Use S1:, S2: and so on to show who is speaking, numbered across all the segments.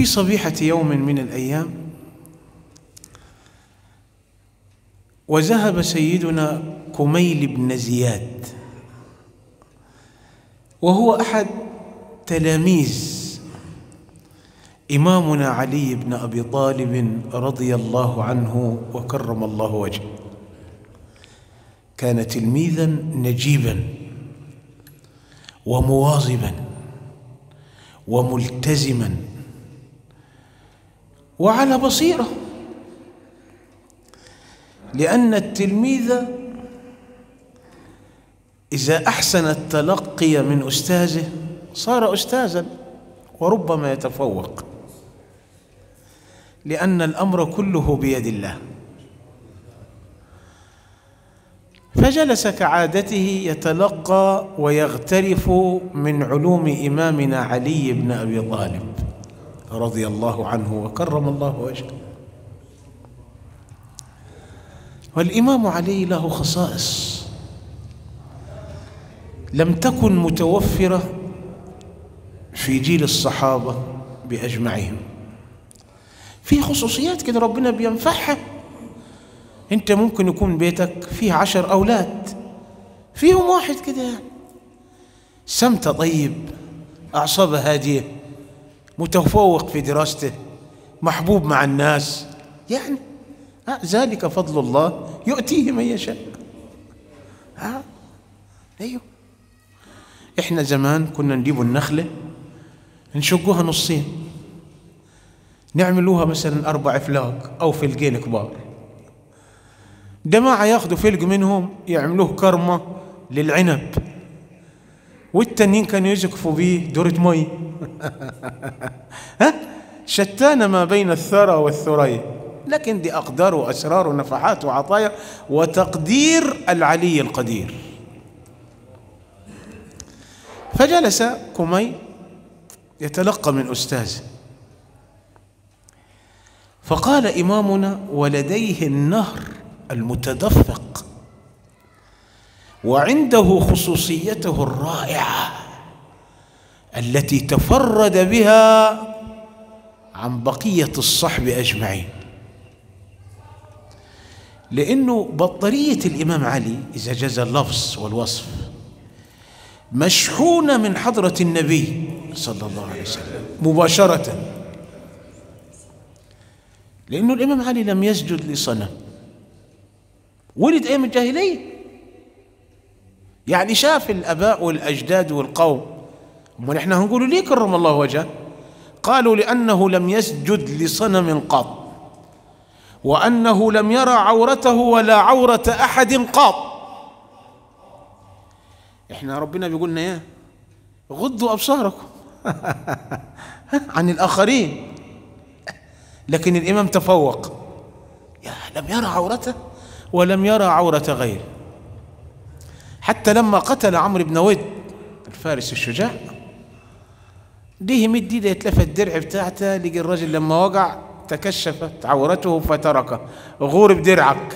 S1: في صبيحة يوم من الأيام وذهب سيدنا كميل بن زياد وهو أحد تلاميذ إمامنا علي بن أبي طالب رضي الله عنه وكرم الله وجهه كان تلميذا نجيبا ومواظبا وملتزما وعلى بصيره لان التلميذ اذا احسن التلقي من استاذه صار استاذا وربما يتفوق لان الامر كله بيد الله فجلس كعادته يتلقى ويغترف من علوم امامنا علي بن ابي طالب رضي الله عنه وكرم الله وجهه والامام علي له خصائص لم تكن متوفره في جيل الصحابه باجمعهم في خصوصيات كده ربنا بينفعها انت ممكن يكون بيتك فيه عشر اولاد فيهم واحد كده يعني سمته طيب اعصابه هاديه متفوق في دراسته محبوب مع الناس يعني آه ذلك فضل الله يؤتيه من يشاء آه ايوه احنا زمان كنا نجيب النخله نشقوها نصين نعملوها مثلا اربع افلاق او فلقين كبار جماعة ياخذوا فلق منهم يعملوه كرمة للعنب والتانيين كانوا يزقفوا بيه دورة مي ها شتان ما بين الثرى والثريا لكن دي أقدار وأسرار ونفحات وعطايا وتقدير العلي القدير فجلس كمي يتلقى من أستاذه فقال إمامنا ولديه النهر المتدفق وعنده خصوصيته الرائعه التي تفرد بها عن بقيه الصحب اجمعين لانه بطاريه الامام علي اذا جاز اللفظ والوصف مشحونه من حضره النبي صلى الله عليه وسلم مباشره لانه الامام علي لم يسجد لصنم ولد ايام الجاهليه يعني شاف الاباء والاجداد والقوم امال احنا هنقول ليه كرم الله وجهه قالوا لانه لم يسجد لصنم قط وانه لم يرى عورته ولا عوره احد قط احنا ربنا بيقول لنا ايه غضوا ابصاركم عن الاخرين لكن الامام تفوق يا لم يرى عورته ولم يرى عورة غيره حتى لما قتل عمرو بن ود الفارس الشجاع ديه مد ايده يتلف الدرع بتاعته لقي الرجل لما وقع تكشفت عورته فتركه غور بدرعك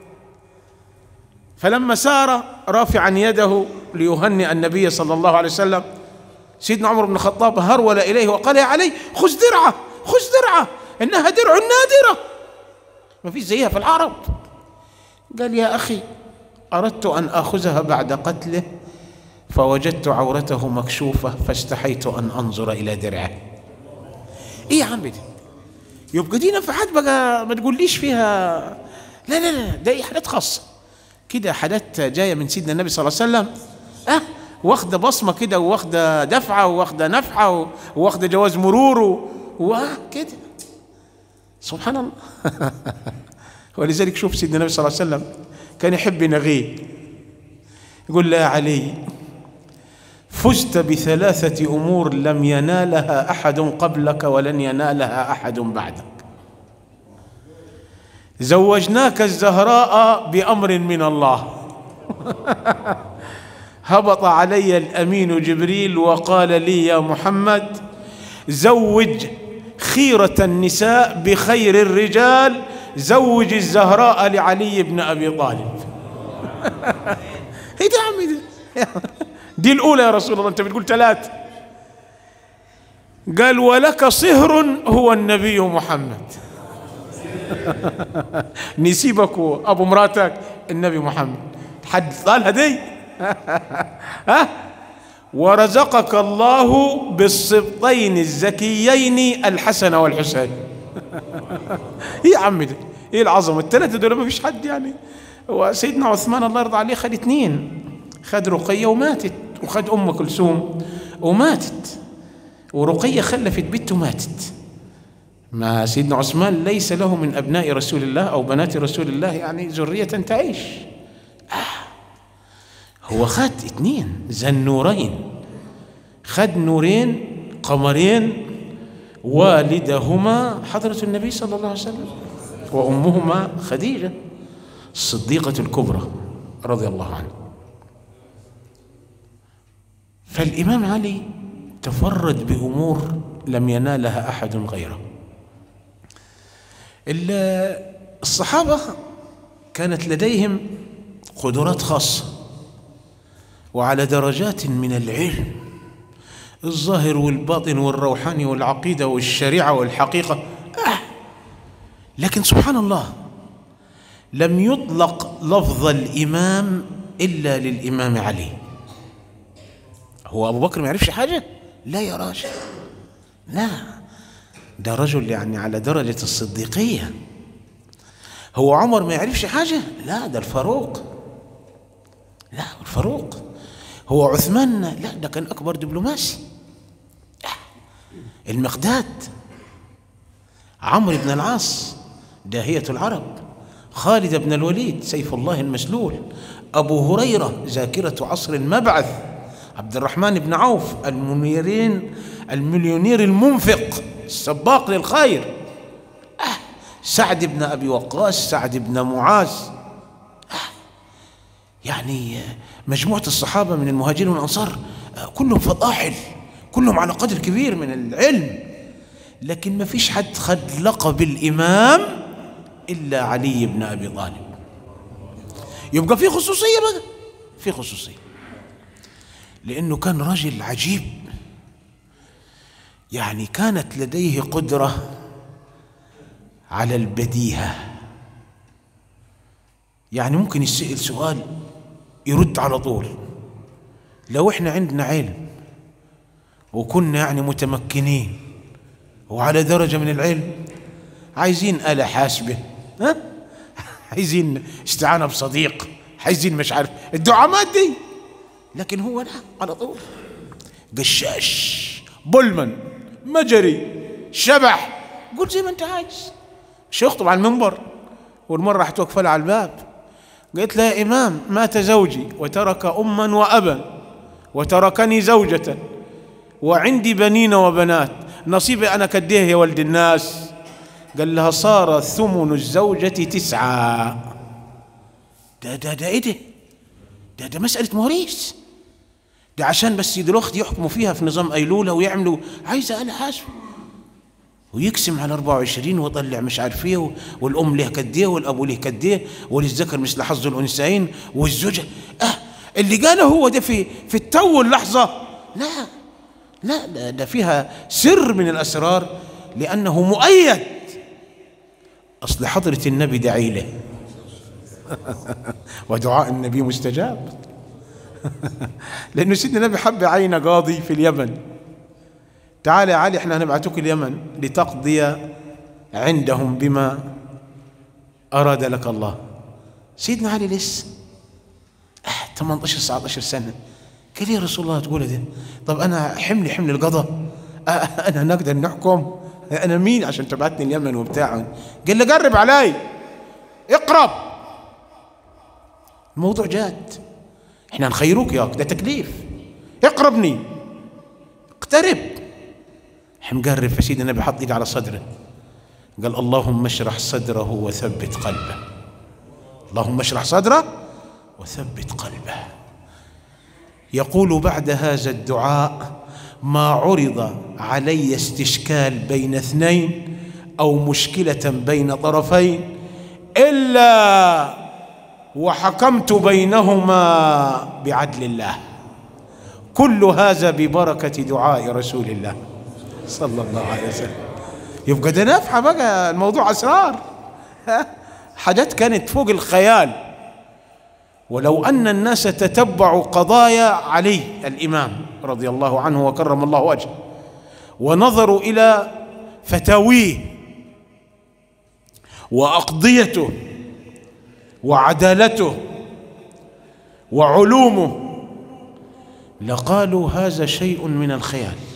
S1: فلما سار رافعا يده ليهنئ النبي صلى الله عليه وسلم سيدنا عمر بن الخطاب هرول اليه وقال يا علي خذ درعه خذ درعه انها درع نادره ما فيش زيها في العرب قال يا أخي أردت أن آخذها بعد قتله فوجدت عورته مكشوفة فاستحيت أن أنظر إلى درعه إيه يا عم دي يبقى دي نفحات بقى ما تقوليش فيها لا لا لا ده حالات خاصة كده حالات جاية من سيدنا النبي صلى الله عليه وسلم أه واخدة بصمة كده واخدة دفعة واخدة نفحة واخدة جواز مرور وكده سبحان الله ولذلك شوف سيدنا النبي صلى الله عليه وسلم كان يحب ينغيه يقول لا علي فزت بثلاثة أمور لم ينالها أحد قبلك ولن ينالها أحد بعدك زوجناك الزهراء بأمر من الله هبط علي الأمين جبريل وقال لي يا محمد زوج خيرة النساء بخير الرجال زوج الزهراء لعلي بن ابي طالب ايه ده يا عمي ده دي الاولى يا رسول الله انت بتقول ثلاث قال ولك صهر هو النبي محمد نسيبك ابو مراتك النبي محمد حد قالها دي ها ورزقك الله بالسبطين الزكيين الحسن والحسين ايه يا عم ده ايه العظمه الثلاثه دول ما فيش حد يعني وسيدنا عثمان الله يرضى عليه خد اثنين خد رقيه وماتت وخد ام كلثوم وماتت ورقيه خلفت بنت وماتت ما سيدنا عثمان ليس له من ابناء رسول الله او بنات رسول الله يعني ذريه تعيش آه هو خد اثنين زنورين خد نورين قمرين والدهما حضرة النبي صلى الله عليه وسلم وأمهما خديجة الصديقة الكبرى رضي الله عنها فالإمام علي تفرد بأمور لم ينالها أحد غيره الصحابة كانت لديهم قدرات خاصة وعلى درجات من العلم الظاهر والباطن والروحاني والعقيدة والشريعة والحقيقة آه. لكن سبحان الله لم يطلق لفظ الإمام إلا للإمام علي هو أبو بكر ما يعرفش حاجة لا يا راجل لا ده رجل يعني على درجة الصديقية هو عمر ما يعرفش حاجة لا ده الفاروق لا الفاروق هو عثمان لا ده كان أكبر دبلوماسي المقداد عمرو بن العاص داهية العرب خالد بن الوليد سيف الله المسلول أبو هريرة ذاكرة عصر المبعث عبد الرحمن بن عوف المنيرين المليونير المنفق السباق للخير آه سعد بن أبي وقاص سعد بن معاذ آه يعني مجموعة الصحابة من المهاجرين والأنصار آه كلهم فضاحل كلهم على قدر كبير من العلم لكن ما فيش حد خد لقب الإمام إلا علي بن أبي طالب يبقى في خصوصية بقى في خصوصية لأنه كان رجل عجيب يعني كانت لديه قدرة على البديهة يعني ممكن يسأل سؤال يرد على طول لو احنا عندنا علم وكنا يعني متمكنين وعلى درجة من العلم عايزين آلة حاسبة ها عايزين استعانة بصديق عايزين مش عارف الدعامات دي لكن هو لا على طول قشاش بولمان مجري شبح قول زي ما انت عايز مش يخطب على المنبر والمرة راح توقف على الباب قلت له يا إمام مات زوجي وترك أما وأبا وتركني زوجة وعندي بنين وبنات نصيبي أنا كديه يا ولد الناس قال لها صار ثمن الزوجة تسعة ده ده ده ايه ده ده ده مسألة مواريث ده عشان بس الأخت يحكموا فيها في نظام أيلولة ويعملوا عايزة آلة حاسبة ويقسم على 24 ويطلع مش عارف ايه والأم ليه قد ايه والأبو ليه قد ايه وللذكر مثل حظ الأنثيين والزوجة اه اللي قاله هو ده في في التو اللحظة لا لا ده, ده فيها سر من الأسرار لأنه مؤيد أصل حضرة النبي دعي له ودعاء النبي مستجاب لأنه سيدنا النبي حب عين قاضي في اليمن تعال يا علي احنا هنبعتك اليمن لتقضي عندهم بما أراد لك الله سيدنا علي لسه 18 19 سنة قال يا رسول الله تقول ده طب أنا حملي حمل القضاء أنا نقدر نحكم أنا مين عشان تبعتني اليمن وبتاع قال لي قرب علي اقرب الموضوع جاد احنا نخيروك ياك ده تكليف اقربني اقترب مقرب فسيدنا النبي حط ايده على صدره قال اللهم اشرح صدره وثبت قلبه اللهم اشرح صدره وثبت قلبه يقول بعد هذا الدعاء ما عرض علي استشكال بين اثنين او مشكله بين طرفين الا وحكمت بينهما بعدل الله كل هذا ببركه دعاء رسول الله صلى الله عليه وسلم يبقى ده نفحة بقى الموضوع أسرار حاجات كانت فوق الخيال ولو أن الناس تتبعوا قضايا علي الإمام رضي الله عنه وكرم الله وجهه ونظروا إلى فتاويه وأقضيته وعدالته وعلومه لقالوا هذا شيء من الخيال